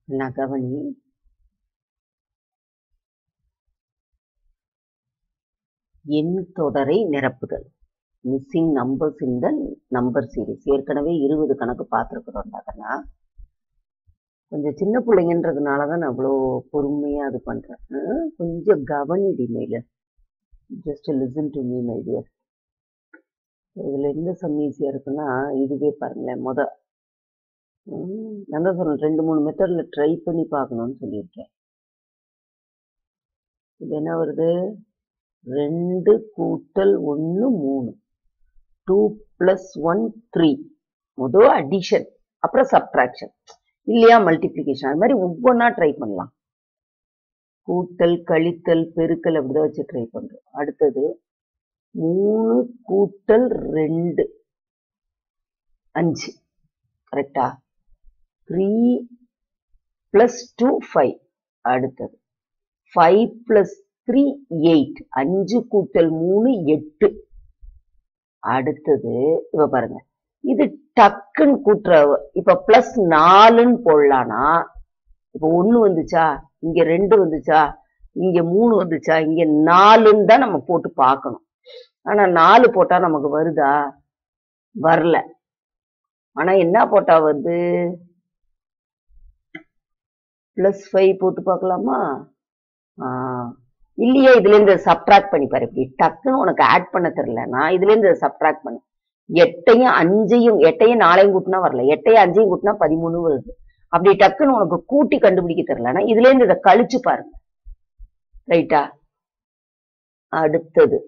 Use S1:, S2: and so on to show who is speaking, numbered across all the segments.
S1: நான் கவனி எண் தொடரை நிரப்புதல் missing numbers in the number series ஏற்கனவே இருபது கணக்கு பார்த்துருக்குறோம் அதெல்லாம் கொஞ்சம் சின்ன பிள்ளைங்கன்றதுனால தான் நான் அவ்வளோ பொறுமையாக இது பண்ணுறேன் கொஞ்சம் கவனிடி மேல just listen to me my dear இதில் எந்த சம் ஈஸியாக இருக்குன்னா இதுவே பாருங்களேன் முத ம், நான் தான் சொல்றேன் ரெண்டு மூணு மெத்தடில் ட்ரை பண்ணி பார்க்கணும்னு சொல்லியிருக்கேன் இது என்ன வருது ரெண்டு கூட்டல் ஒன்று மூணு டூ ப்ளஸ் ஒன் த்ரீ முதல் அடிஷன் அப்புறம் சப்ட்ராக்ஷன் இல்லையா மல்டிப்ளிகேஷன் அது மாதிரி ஒவ்வொன்றா ட்ரை பண்ணலாம் கூட்டல் கழித்தல் பெருக்கல் அப்படிதான் வச்சு ட்ரை பண்றோம் அடுத்தது மூணு கூட்டல் ரெண்டு அஞ்சு கரெக்டா த்ரீ பிளஸ் டூ ஃபைவ் அடுத்தது ஃபைவ் பிளஸ் த்ரீ எயிட் அஞ்சு கூட்டல் மூணு எட்டு அடுத்தது இப்ப பாருங்க இது டக்குன்னு கூட்டுற இப்ப பிளஸ் நாலுன்னு போடலானா இப்ப ஒண்ணு வந்துச்சா இங்க ரெண்டு வந்துச்சா இங்க மூணு வந்துச்சா இங்க நாலுன்னு தான் நம்ம போட்டு பார்க்கணும் ஆனா நாலு போட்டா நமக்கு வருதா வரல ஆனா என்ன போட்டா வருது பிளஸ் ஃபைவ் போட்டு பார்க்கலாமா ஆ, இல்லையே இதுல இருந்து சப்ட்ராக்ட் பண்ணி பாரு இப்படி டக்குன்னு உனக்கு ஆட் பண்ண தெரியல நான் இதுல இருந்து சப்ட்ராக்ட் பண்ணு எட்டையும் அஞ்சையும் எட்டையும் நாளையும் கூட்டினா வரல எட்டையும் அஞ்சையும் கூட்டினா பதிமூணு வருது அப்படி டக்குன்னு உனக்கு கூட்டி கண்டுபிடிக்க தெரியலனா இதுல இருந்து இதை கழிச்சு பாருங்க ரைட்டா அடுத்தது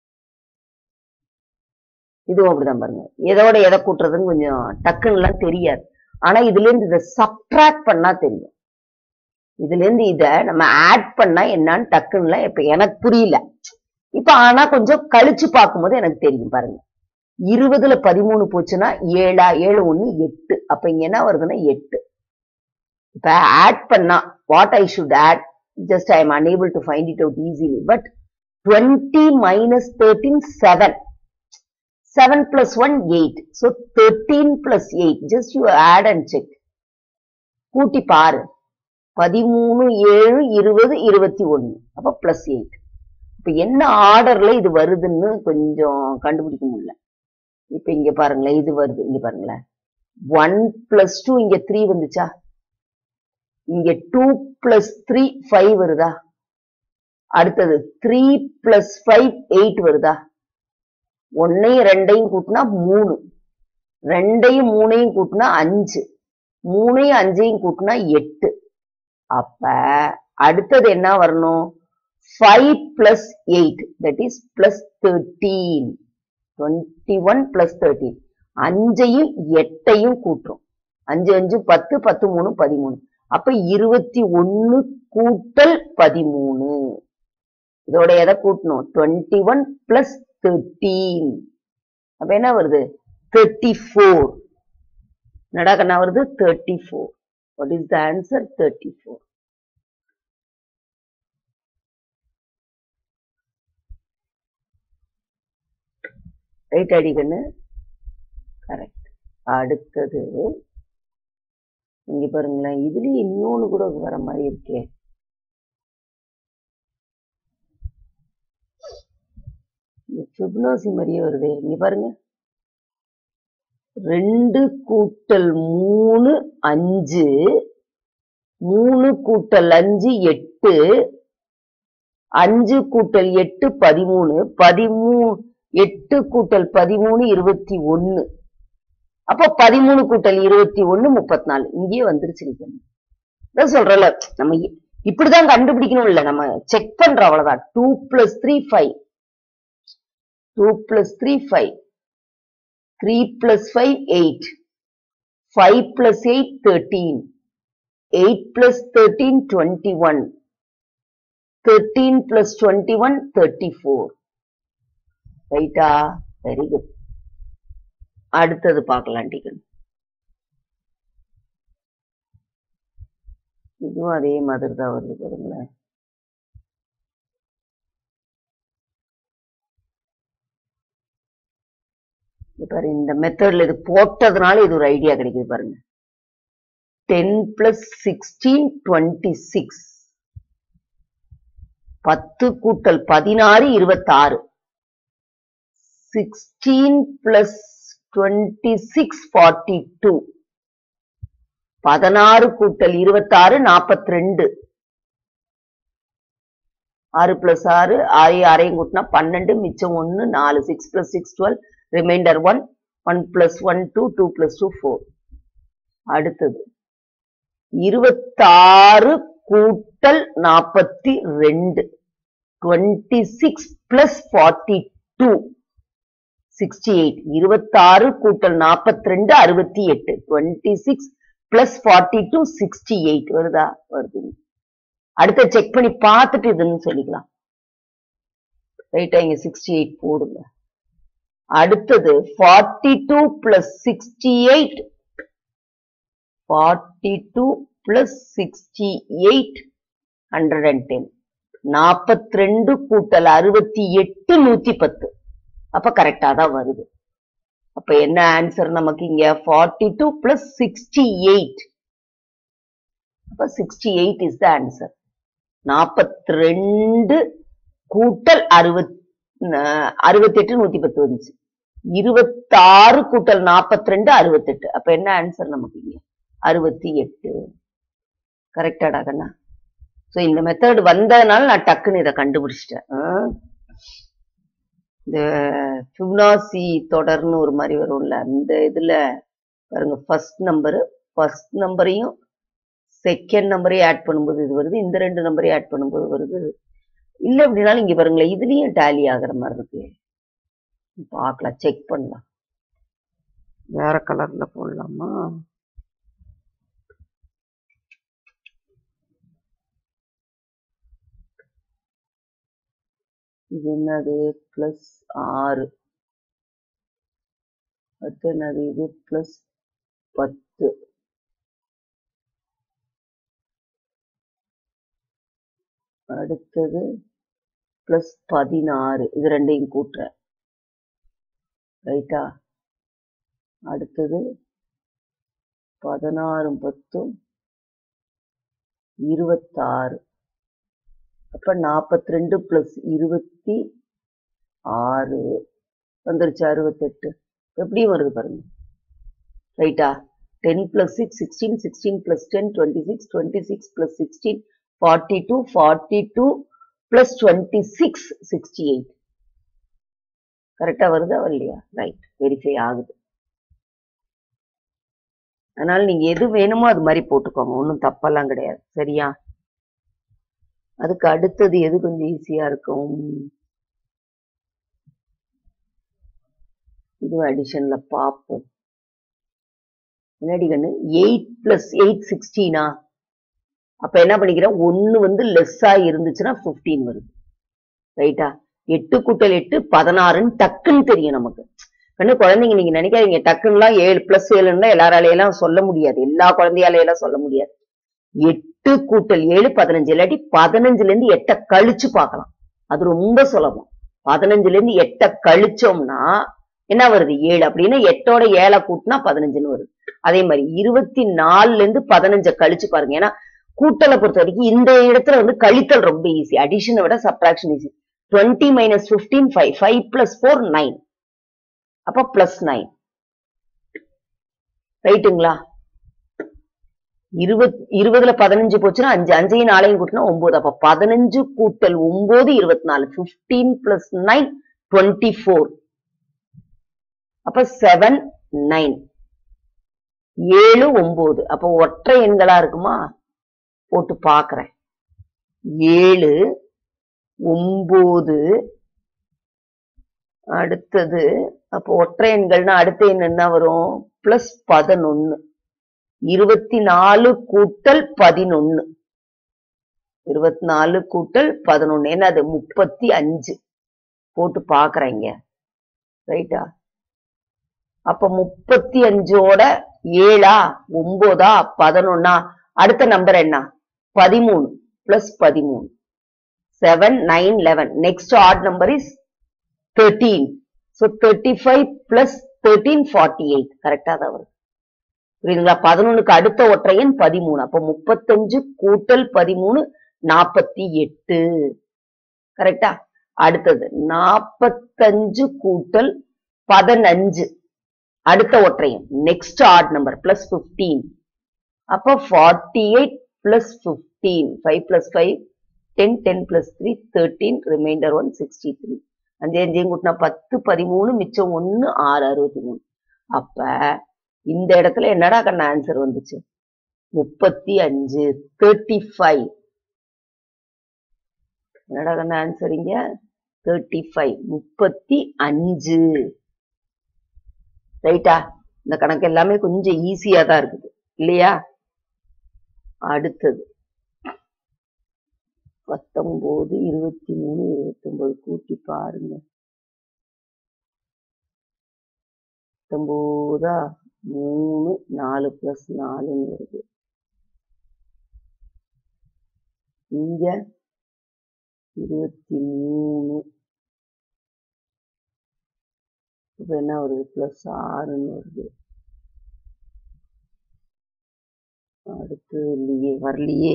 S1: இதுவும் அப்படிதான் பாருங்க எதோட எதை கூட்டுறதுன்னு கொஞ்சம் டக்குன்னுலாம் தெரியாது ஆனா இதுல இருந்து இதை சப்ட்ராக்ட் பண்ணா தெரியும் இதுல இருந்து இத நம்ம ஆட் பண்ணா என்னன்னு டக்குன்னுலாம் இப்ப எனக்கு புரியல இப்ப ஆனா கொஞ்சம் கழிச்சு பார்க்கும்போது எனக்கு தெரியும் பாருங்க இருபதுல பதிமூணு போச்சுன்னா ஏழா ஏழு ஒண்ணு எட்டு அப்ப இங்க என்ன வருதுன்னா எட்டு இப்ப ஆட் பண்ணா what I should add just I am unable to find it out easily but twenty minus thirteen seven seven plus one eight so thirteen plus eight just you add and check கூட்டி பாரு பதிமூணு ஏழு இருபது இருபத்தி ஒண்ணு அப்ப plus eight இப்ப என்ன ஆர்டர்ல இது வருதுன்னு கொஞ்சம் கண்டுபிடிக்க முடியல இப்ப இங்க பாருங்களேன் இது வருது இங்க பாருங்களேன் ஒன் பிளஸ் டூ இங்க த்ரீ வந்துச்சா இங்க டூ பிளஸ் த்ரீ ஃபைவ் வருதா அடுத்தது த்ரீ பிளஸ் ஃபைவ் எயிட் வருதா ஒன்னையும் ரெண்டையும் கூட்டினா மூணு ரெண்டையும் மூணையும் கூட்டினா அஞ்சு மூணையும் அஞ்சையும் கூட்டினா எட்டு அப்ப அடுத்தது என்ன வரணும் five plus eight that is plus thirteen twenty one plus thirteen அஞ்சையும் எட்டையும் கூட்டுறோம் அஞ்சு அஞ்சு பத்து பத்து மூணு பதிமூணு அப்ப இருபத்தி ஒன்னு கூட்டல் பதிமூணு இதோட எதை கூட்டணும் டுவெண்ட்டி ஒன் பிளஸ் தேர்ட்டீன் அப்ப என்ன வருது தேர்ட்டி ஃபோர் என்னடா கண்ணா வருது thirty four what is the answer thirty four right அடி கண்ணு கரெக்ட் அடுத்தது இங்க பாருங்களேன் இதுலயே இன்னொன்னு கூட வர மாதிரி இருக்கே ஃபிப்னோசி மாதிரியே வருதே இங்க பாருங்க ரெண்டு கூட்டல் மூணு அஞ்சு மூணு கூட்டல் அஞ்சு எட்டு அஞ்சு கூட்டல் எட்டு பதிமூணு பதிமூணு எட்டு கூட்டல் பதிமூணு இருபத்தி ஒன்னு அப்போ பதிமூணு கூட்டல் இருபத்தி ஒன்னு முப்பத்தி நாலு இங்கேயே வந்துருச்சு நிக்கணும் அதான் சொல்றல நம்ம இ- இப்படிதான் கண்டுபிடிக்கணும் இல்ல நம்ம செக் பண்றோம் அவ்வளவுதான் two plus three five two plus three five three plus five eight five plus eight thirteen eight plus thirteen twenty one thirteen plus twenty one thirty four ரைட்டா வெரி குட் அடுத்தது பார்க்கலாம் டிகன் இதுவும் அதே மாதிரி தான் வருது பாருங்களேன் இது பாரு இந்த மெத்தட்ல இது போட்டதுனால இது ஒரு ஐடியா கிடைக்குது பாருங்க ten plus sixteen twenty six பத்து கூட்டல் பதினாறு இருபத்தாறு sixteen plus twenty six forty two பதினாறு கூட்டல் இருபத்தாறு நாற்பத்தி ரெண்டு ஆறு பிளஸ் ஆறு ஆறு ஆறையும் கூட்டினா பன்னெண்டு மிச்சம் ஒன்னு நாலு six plus six twelve remainder one one plus one two two plus two four அடுத்தது இருபத்தாறு கூட்டல் நாற்பத்தி ரெண்டு twenty six plus forty two sixty eight இருபத்தாறு கூட்டல் நாற்பத்தி ரெண்டு அறுபத்தி எட்டு twenty six plus forty two sixty eight வருதா வருது அடுத்த செக் பண்ணி பார்த்துட்டு இதுன்னு சொல்லிக்கலாம் ரைட்டா இங்க சிக்ஸ்டி எயிட் போடுங்க அடுத்தது forty two plus sixty eight forty two plus sixty eight hundred and ten நாற்பத்தி ரெண்டு கூட்டல் அறுபத்தி எட்டு நூத்தி பத்து அப்ப கரெக்டா தான் வருது அப்ப என்ன ஆன்சர் நமக்கு இங்க forty two plus sixty eight அப்ப sixty eight is the answer நாற்பத்தி ரெண்டு கூட்டல் அறுபத் அறுபத்தி எட்டு நூத்தி பத்து வந்துச்சு இருபத்தாறு கூட்டல் நாற்பத்தி ரெண்டு அறுபத்தெட்டு அப்ப என்ன ஆன்சர் நமக்கு இங்க அறுபத்தி எட்டு கரெக்டாடா கண்ணா சோ இந்த மெத்தட் வந்ததுனால நான் டக்குன்னு இதை கண்டுபிடிச்சிட்டேன் ஆ? இந்த ஃபிப்னாசி தொடர்னு ஒரு மாதிரி வரும்ல அந்த இதுல பாருங்க ஃபர்ஸ்ட் நம்பரு ஃபர்ஸ்ட் நம்பரையும் செகண்ட் நம்பரையும் ஆட் பண்ணும்போது இது வருது இந்த ரெண்டு நம்பரையும் ஆட் பண்ணும்போது வருது இல்ல அப்படின்னாலும் இங்க பாருங்களேன் இதுலயும் டேலி ஆகுற மாதிரி இருக்கு பார்க்கலாம் செக் பண்ணலாம் வேற கலர்ல போடலாமா இது என்னது பிளஸ் ஆறு அடுத்து என்னது இது பிளஸ் பத்து அடுத்தது பிளஸ் பதினாறு இது ரெண்டையும் கூட்டுறேன் ரைட்டா அடுத்தது பதினாறும் பத்தும் இருபத்தாறு அப்ப நாற்பத்தி ரெண்டு பிளஸ் இருபத்தி ஆறு வந்துருச்சு அறுபத்தெட்டு எப்படியும் வருது பாருங்க ரைட்டா ten plus six sixteen sixteen plus ten twenty six twenty six plus sixteen forty two forty two plus twenty six sixty eight கரெக்டா வருதா வரலையா ரைட் வெரிஃபை ஆகுது அதனால நீங்க எது வேணுமோ அது மாதிரி போட்டுக்கோங்க ஒன்றும் தப்பெல்லாம் கிடையாது சரியா அதுக்கு அடுத்தது எது கொஞ்சம் ஈஸியா இருக்கும் இது அடிஷன்ல பார்ப்போம் என்னடி கண்ணு எயிட் பிளஸ் எயிட் சிக்ஸ்டீனா அப்ப என்ன பண்ணிக்கிறேன் ஒன்னு வந்து லெஸ்ஸா இருந்துச்சுன்னா 15 வருது ரைட்டா எட்டு கூட்டல் எட்டு பதினாறுன்னு டக்குன்னு தெரியும் நமக்கு கண்ணு குழந்தைங்க நீங்க நினைக்காதீங்க டக்குன்னுலாம் ஏழு பிளஸ் ஏழுன்னா எல்லாராலையெல்லாம் சொல்ல முடியாது எல்லா குழந்தையாலையெல்லாம் சொல்ல முடியாது எட்டு கூட்டல் ஏழு பதினஞ்சு இல்லாட்டி பதினஞ்சுல இருந்து எட்டை கழிச்சு பார்க்கலாம் அது ரொம்ப சுலபம் பதினஞ்சுல இருந்து எட்டை கழிச்சோம்னா என்ன வருது ஏழு அப்படின்னா எட்டோட ஏழை கூட்டினா பதினஞ்சுன்னு வருது அதே மாதிரி இருபத்தி நாலுல இருந்து பதினஞ்சை கழிச்சு பாருங்க ஏன்னா கூட்டலை பொறுத்த வரைக்கும் இந்த இடத்துல வந்து கழித்தல் ரொம்ப ஈஸி அடிஷனை விட subtraction easy twenty minus fifteen five five plus four nine அப்ப பிளஸ் நைன் ரைட்டுங்களா இருபத் இருபதுல பதினஞ்சு போச்சுன்னா அஞ்சு அஞ்சையும் நாளையும் கூட்டினா ஒன்பது அப்ப பதினஞ்சு கூட்டல் ஒன்பது இருபத்தி நாலு fifteen plus nine twenty four அப்ப செவன் நைன் ஏழு ஒன்பது அப்ப ஒற்றை எண்களா இருக்குமா போட்டு பாக்குறேன் ஏழு ஒன்பது அடுத்தது அப்போ ஒற்றை எண்கள்னா அடுத்த எண் என்ன வரும் பிளஸ் பதினொன்னு இருபத்தி நாலு கூட்டல் பதினொன்னு இருபத்தி நாலு கூட்டல் பதினொன்னு என்ன அது முப்பத்தி அஞ்சு போட்டு பாக்குறேங்க ரைட்டா அப்ப முப்பத்தி அஞ்சோட ஏழா ஒன்பதா பதினொன்னா அடுத்த நம்பர் என்ன பதிமூணு பிளஸ் பதிமூணு seven nine eleven next odd number is thirteen so thirty five plus thirteen forty eight கரெக்டா தான் வருது புரியுதுங்களா பதினொன்னுக்கு அடுத்த ஒற்றையன் பதிமூணு அப்ப முப்பத்தஞ்சு கூட்டல் பதிமூணு நாற்பத்தி எட்டு கரெக்டா அடுத்தது நாற்பத்தஞ்சு கூட்டல் பதினஞ்சு அடுத்த ஒற்றையன் next odd number plus fifteen அப்ப forty eight plus fifteen five plus five ten ten plus three thirteen remainder one sixty three அஞ்சு அஞ்சையும் கூட்டினா பத்து பதிமூணு மிச்சம் ஒன்னு ஆறு அறுபத்தி மூணு அப்ப இந்த இடத்துல என்னடா கண்ண ஆன்சர் வந்துச்சு முப்பத்தி அஞ்சு தேர்ட்டி ஃபைவ் என்னடா கண்ண ஆன்சர் இங்க தேர்ட்டி ஃபைவ் முப்பத்தி அஞ்சு ரைட்டா இந்த கணக்கு எல்லாமே கொஞ்சம் ஈஸியா தான் இருக்குது இல்லையா அடுத்தது பத்தொன்பது இருபத்தி மூணு இருபத்தி ஒன்பது கூட்டி பாருங்க பத்தொன்பதா மூணு நாலு பிளஸ் நாலுன்னு வருது இங்க இருபத்தி மூணு இப்ப என்ன வருது பிளஸ் ஆறுன்னு வருது அடுத்து இல்லையே வரலையே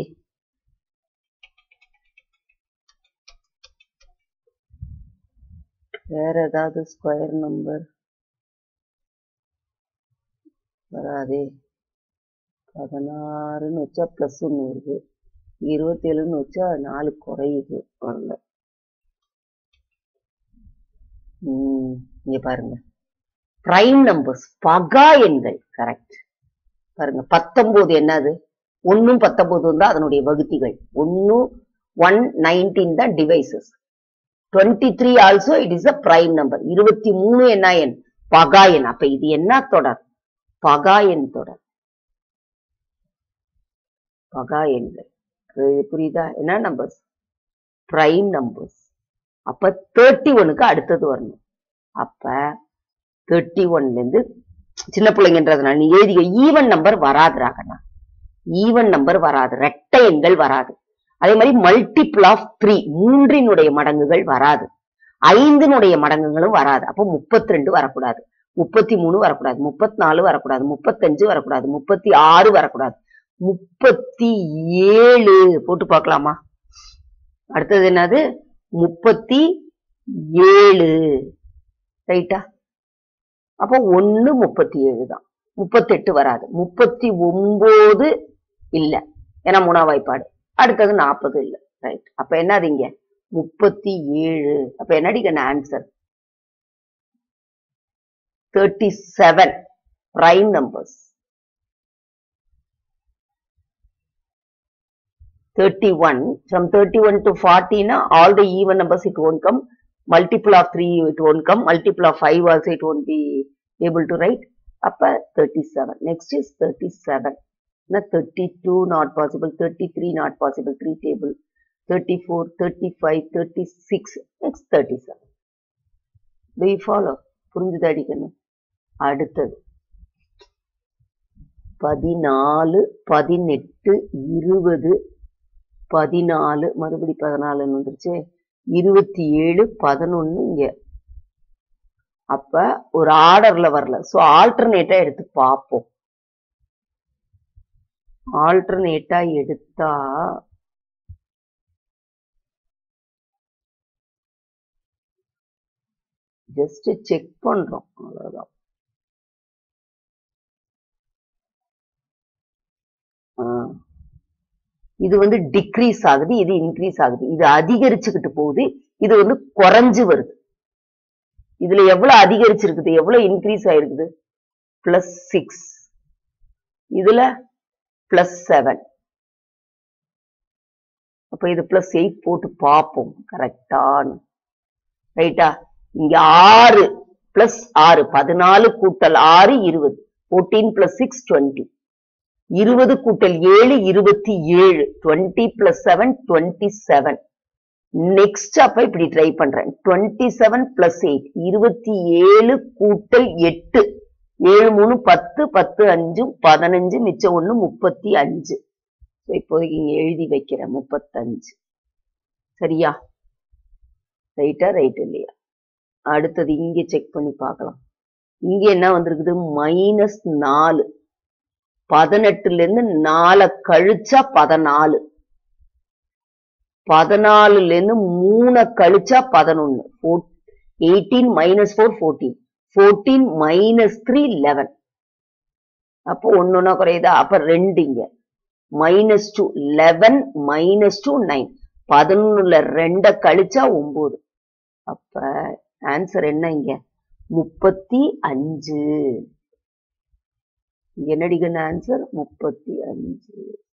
S1: வேற ஏதாவது ஸ்கொயர் நம்பர் வராதே பதினாறுன்னு வச்சா பிளஸ் ஒன்று வருது இருபத்தி ஏழுன்னு வச்சா நாலு குறையுது வரல உம் இங்க பாருங்க பிரைம் நம்பர்ஸ் பகா எண்கள் கரெக்ட் பாருங்க பத்தொன்பது என்னது ஒன்னும் பத்தொன்பதும் தான் அதனுடைய வகுத்திகள் ஒன்னு ஒன் நைன்டீன் தான் divisors twenty three also it is a prime number இருபத்தி மூணு என்ன எண் பகா எண் அப்ப இது என்ன தொடர் பகா எண் தொடர் பகா எண்கள் இது புரியுதா என்ன நம்பர்ஸ் பிரைம் நம்பர்ஸ் அப்ப தேர்ட்டி ஒனுக்கு அடுத்தது வரணும் அப்ப தேர்ட்டி ஒன்ல இருந்து சின்ன பிள்ளைங்கன்றதுனால நீ எழுதிக்க ஈவன் நம்பர் வராதுராகண்ணா ஈவன் நம்பர் வராது ரெட்டை எண்கள் வராது அதே மாதிரி மல்டிபிள் ஆஃப் த்ரீ மூன்றினுடைய மடங்குகள் வராது ஐந்தினுடைய மடங்குகளும் வராது அப்போ முப்பத்தி ரெண்டு வரக்கூடாது முப்பத்தி மூணு வரக்கூடாது முப்பத்தி நாலு வரக்கூடாது முப்பத்தஞ்சு வரக்கூடாது முப்பத்தி ஆறு வரக்கூடாது முப்பத்தி ஏழு போட்டு பார்க்கலாமா அடுத்தது என்னது முப்பத்தி ஏழு ரைட்டா அப்போ ஒன்னு முப்பத்தி ஏழு தான் முப்பத்தெட்டு வராது முப்பத்தி ஒன்பது இல்ல ஏன்னா மூணா வாய்ப்பாடு அடுத்தது நாற்பது இல்ல ரைட் அப்ப என்னது இங்க முப்பத்தி ஏழு அப்ப என்னடி answer thirty seven prime numbers 31 from 31 to 40 na all the even numbers it won't come multiple of 3 it won't come multiple of 5 also it won't be able to write அப்ப 37 next is 37 na 32 not possible 33 not possible 3 table 34 35 36 next 37 do you follow புரிஞ்சுதா அடிக்கணும் அடுத்தது பதினாலு பதினெட்டு இருபது பதினாலு மறுபடி பதினாலுன்னு வந்துருச்சு இருபத்தி ஏழு பதினொன்னு இங்க அப்ப ஒரு ஆர்டர்ல வரல சோ ஆல்டர்னேட்டா எடுத்து பார்ப்போம் ஆல்டர்னேட்டா எடுத்தா ஜஸ்ட் செக் பண்றோம் அவ்வளவுதான் ஆ. இது வந்து டிக்ரீஸ் ஆகுது இது இன்க்ரீஸ் ஆகுது இது அதிகரிச்சுக்கிட்டு போகுது இது வந்து குறைஞ்சு வருது இதுல எவ்வளவு அதிகரிச்சிருக்குது எவ்வளவு இன்க்ரீஸ் ஆயிருக்குது பிளஸ் சிக்ஸ் இதுல பிளஸ் செவன் அப்ப இது பிளஸ் எயிட் போட்டு பார்ப்போம் கரெக்டான்னு ரைட்டா இங்க ஆறு பிளஸ் ஆறு பதினாலு கூட்டல் ஆறு இருபது ஃபோர்டீன் பிளஸ் சிக்ஸ் டுவெண்ட்டி இருபது கூட்டல் ஏழு இருபத்தி ஏழு twenty plus seven twenty seven next அப்ப இப்படி ட்ரை பண்றேன் டுவெண்ட்டி செவன் பிளஸ் எயிட் இருபத்தி ஏழு கூட்டல் எட்டு ஏழு மூணு பத்து பத்து அஞ்சு பதினஞ்சு மிச்சம் ஒண்ணு முப்பத்தி அஞ்சு So, இப்போதைக்கு இங்க எழுதி வைக்கிறேன் முப்பத்தஞ்சு சரியா ரைட்டா ரைட் இல்லையா அடுத்தது இங்க செக் பண்ணி பார்க்கலாம் இங்க என்ன வந்திருக்குது மைனஸ் நாலு பதினெட்டுல இருந்து நாலை கழிச்சா பதினாலு பதினாலுல இருந்து மூணை கழிச்சா பதினொன்னு eighteen minus four fourteen fourteen minus three eleven அப்போ ஒன்னொன்னா குறையுதா அப்ப ரெண்டு இங்க minus two eleven minus two nine பதினொன்னுல ரெண்ட கழிச்சா ஒன்பது அப்ப ஆன்சர் என்ன இங்க முப்பத்தி அஞ்சு இங்க என்னடி கண்ணா ஆன்சர் முப்பத்தி அஞ்சு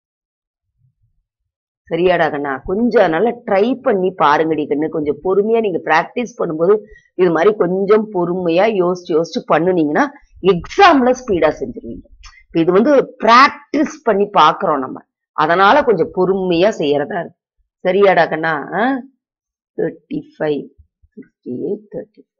S1: சரியாடா கண்ணா கொஞ்சம் நல்லா ட்ரை பண்ணி பாருங்கடி கண்ணு கொஞ்சம் பொறுமையா நீங்க பிராக்டிஸ் பண்ணும்போது இது மாதிரி கொஞ்சம் பொறுமையா யோசிச்சு யோசிச்சு பண்ணுனீங்கன்னா எக்ஸாம்ல ஸ்பீடா செஞ்சிருவீங்க இப்ப இது வந்து பிராக்டிஸ் பண்ணி பாக்குறோம் நம்ம அதனால கொஞ்சம் பொறுமையா செய்யறதா இருக்கு சரியாடா கண்ணா thirty five sixty eight thirty